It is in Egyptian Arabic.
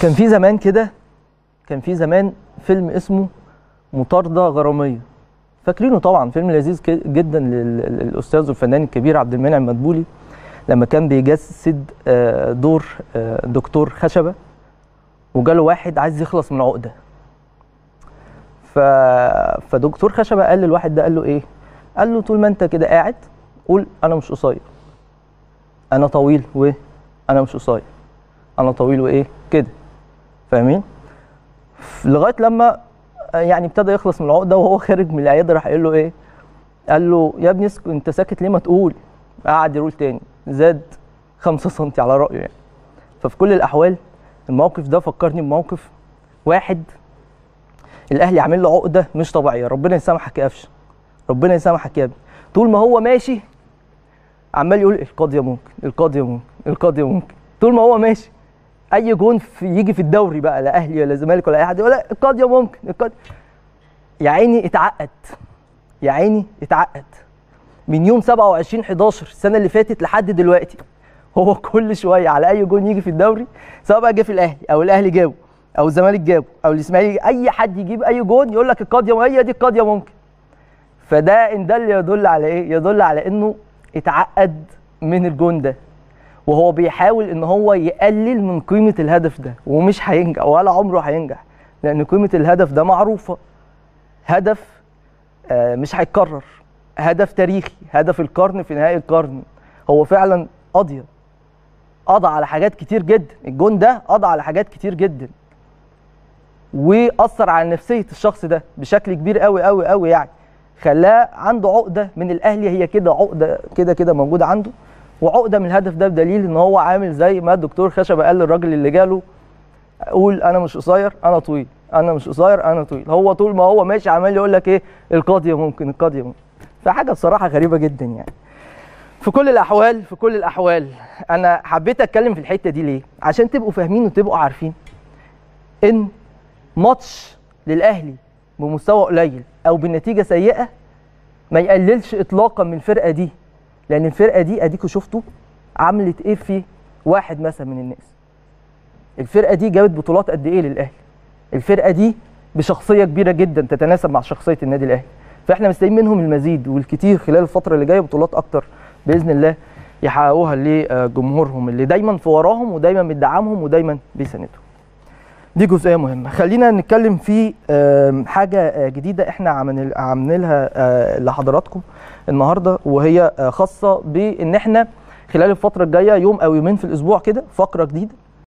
كان في زمان كده كان في زمان فيلم اسمه مطاردة غرامية فاكرينه طبعا فيلم لذيذ ك- جدا لل- للأستاذ والفنان الكبير عبد المنعم مدبولي لما كان بيجسد آه، دور آه، دكتور خشبة وجاله واحد عايز يخلص من عقدة ف... فدكتور خشبة قال للواحد ده قال له ايه قال له طول ما انت كده قاعد قول انا مش قصير انا طويل وانا مش قصير انا طويل وايه كده فاهمين ف- لغايه لما آه، يعني ابتدى يخلص من العقده وهو خارج من العياده راح قال له ايه قال له يا ابني اسكت انت ساكت ليه ما تقول قعد يقول تاني زاد 5 سم على رايه يعني ففي كل الاحوال الموقف ده فكرني بموقف واحد الاهلي عامل له عقده مش طبيعيه ربنا يسامحك يا قفشه ربنا يسامحك يا ابني طول ما هو ماشي عمال يقول القاضيه ممكن القاضيه ممكن القاضيه ممكن طول ما هو ماشي اي جون في يجي في الدوري بقى لا اهلي ولا زمالك ولا اي حد يقول لا القاضيه ممكن القاضيه يا عيني اتعقد يا عيني اتعقد من يوم 27 11 السنه اللي فاتت لحد دلوقتي هو كل شويه على اي جون يجي في الدوري سواء بقى جه في الاهلي او الاهلي جابه او الزمالك جابه او الاسماعيلي اي حد يجيب اي جون يقول لك القاضيه هي دي القاضيه ممكن فده ان ده اللي يدل على ايه يدل على انه اتعقد من الجون ده وهو بيحاول ان هو يقلل من قيمه الهدف ده ومش هينجح ولا عمره هينجح لان قيمه الهدف ده معروفه هدف آه، مش هيتكرر هدف تاريخي هدف القرن في نهاية القرن هو فعلا قضية قضى على حاجات كتير جدا الجون ده قضى على حاجات كتير جدا واثر على نفسيه الشخص ده بشكل كبير قوي قوي قوي يعني خلاه عنده عقده من الاهلي هي كده عقده كده كده موجوده عنده وعقده من الهدف ده بدليل ان هو عامل زي ما الدكتور خشبه قال للراجل اللي جاله قول انا مش قصير انا طويل انا مش قصير انا طويل هو طول ما هو ماشي عمال يقول لك ايه القاضيه ممكن القاضيه ممكن فحاجه بصراحه غريبه جدا يعني في كل الاحوال في كل الاحوال انا حبيت اتكلم في الحته دي ليه عشان تبقوا فاهمين وتبقوا عارفين ان ماتش للاهلي بمستوى قليل او بنتيجه سيئه ما يقللش اطلاقا من الفرقه دي لان الفرقه دي اديكوا شفتوا عملت ايه في واحد مثلا من الناس الفرقه دي جابت بطولات قد ايه للاهلي الفرقه دي بشخصيه كبيره جدا تتناسب مع شخصيه النادي الاهلي فاحنا مستنيين منهم المزيد والكتير خلال الفتره اللي جايه بطولات اكتر باذن الله يحققوها لجمهورهم اللي دايما في وراهم ودايما بيدعمهم ودايما بيساندهم دي جزئيه مهمه خلينا نتكلم في آم، حاجه آه، جديده احنا عاملين عاملينها آه، لحضراتكم النهارده وهي آه، خاصه بان احنا خلال الفتره الجايه يوم او يومين في الاسبوع كده فقره جديده